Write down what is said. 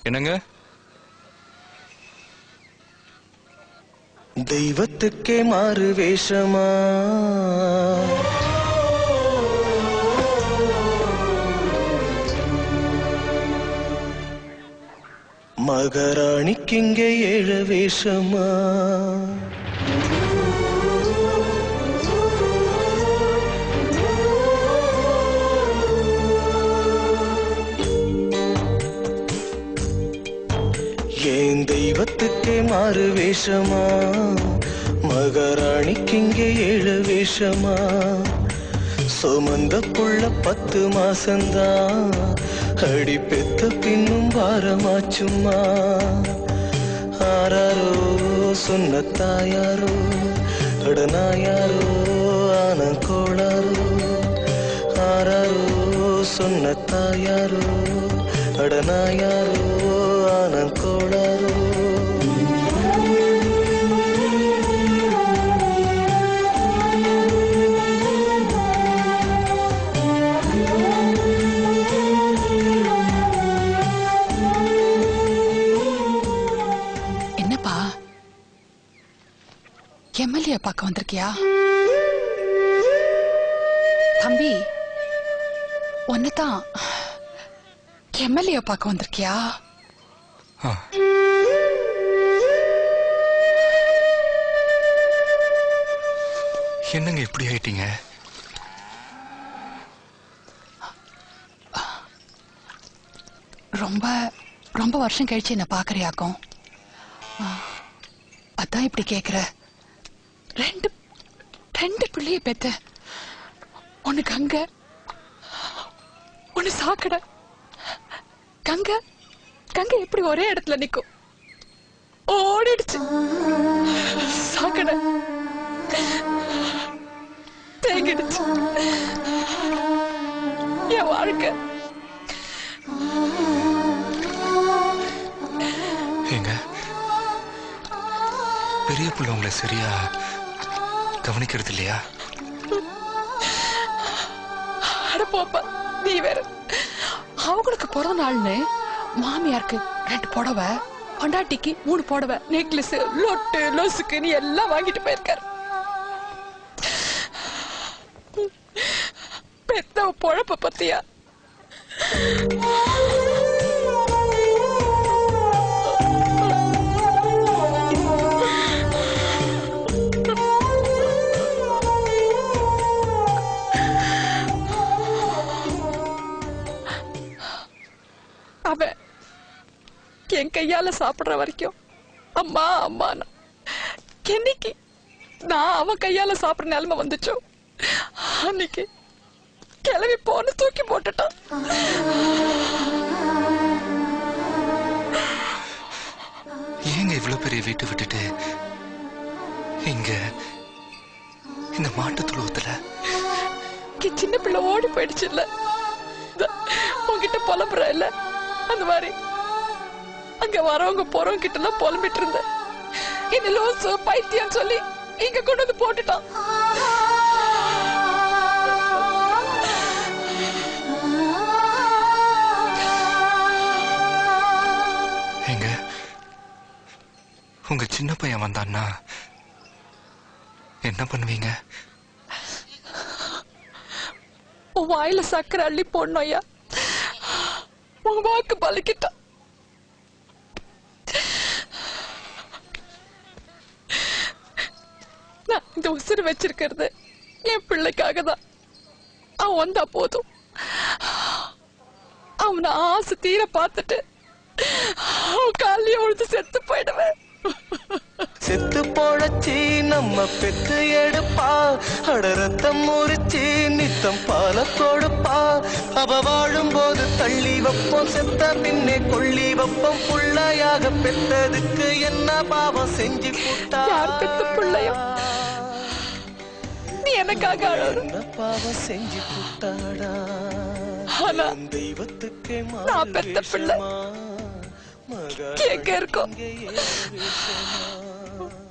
என்னங்க தெய்வத்துக்கே மாறு வேஷமா மகாராணிக்கு இங்கே ஏழு வேஷமா ஏன் தெய்வத்துக்கே மாறு வேஷமா மகாராணிக்கு இங்கே ஏழு வேஷமா சுமந்த புள்ள பத்து மாசந்தான் அடி பெத்த பின்னும் வாரமாச்சும்மா ஆராரோ சொன்ன தாயாரோ அடனாயாரோ ஆன கோளாரோ ஆராரோ சொன்ன தாயாரோ அடனாயாரோ ஆன கோளாரோ என்னப்பா எம்எல்ஏ பார்க்க வந்திருக்கியா தம்பி ஒன்னதான் எம்எல்ஏ பார்க்க வந்திருக்கியா ஆ. என்னங்க இப்படி ஆயிட்டீங்க ரொம்ப ரொம்ப வருஷம் கழிச்சு என்ன பாக்குறியாக்கும் ஆ, அதான் இப்படி கேக்குற ரெண்டு ரெண்டு பிள்ளைய பெத்த ஒண்ணு கங்க ஒண்ணு சாக்கடை கங்க கங்க எப்படி ஒரே இடத்துல நிக்கும் ஓடிடுச்சு சாக்கடை தேங்கிடுச்சு என் வாழ்க்கை ஏங்க பெரிய புள்ள உங்களை சரியா கவனிக்கிறது இல்லையா அட போப்பா நீ வேற அவங்களுக்கு பிறந்த நாள்னு மாமியாருக்கு ரெண்டு புடவை பொண்டாட்டிக்கு மூணு புடவை நெக்லஸ் லொட்டு லொசுக்குன்னு எல்லாம் வாங்கிட்டு போயிருக்காரு பெத்த பொழப்ப பத்தியா அவன் என் கையால சாப்பிடுற வரைக்கும் அம்மா அம்மா என்னைக்கு நான் அவன் கையால சாப்பிடுற நிலைமை வந்துச்சோ அன்னைக்கு கிளம்பி போன தூக்கி போட்டுட்டான் ஏங்க இவ்வளவு பெரிய வீட்டை விட்டுட்டு இங்க இந்த மாட்டு துழுவத்துல என் சின்ன பிள்ளை ஓடி போயிடுச்சு இல்ல உன்கிட்ட புலம்புற இல்ல அந்த மாதிரி அங்க வரவங்க போறவங்க கிட்ட எல்லாம் புலம்பிட்டு இருந்தேன் என்ன லோசு பைத்தியம் சொல்லி இங்க கொண்டு வந்து போட்டுட்டான் ஏங்க உங்க சின்ன பையன் வந்தான்னா என்ன பண்ணுவீங்க உன் வாயில சக்கரை அள்ளி போடணும் ஐயா உன் வாக்கு பலிக்கிட்டான் நான் இந்த உசுறு வச்சிருக்கிறது என் பிள்ளைக்காக தான் அவன் வந்தா போதும் அவனை ஆசை தீர பார்த்துட்டு அவன் காலையே உழுது செத்து போயிடுவேன் செத்து போழச்சி நம்ம பெத்து எடுப்பா அட ரத்தம் முறிச்சி நித்தம் பால கொடுப்பா அவ வாழும் போது தள்ளி வைப்போம் செத்த பின்னே கொள்ளி வைப்போம் புள்ளையாக பெத்ததுக்கு என்ன பாவம் செஞ்சு புட்டா யார் பெத்த புள்ளையோ? நீ எனக்காக அழகு என்ன பாவம் செஞ்சு புட்டாடா ஆனா என் தெய்வத்துக்கே நான் பெத்த பிள்ளை மாறு எங்க இருக்கோம் வேஷமா, மகாராணிக்கு இங்கே ஏழு வேஷமா.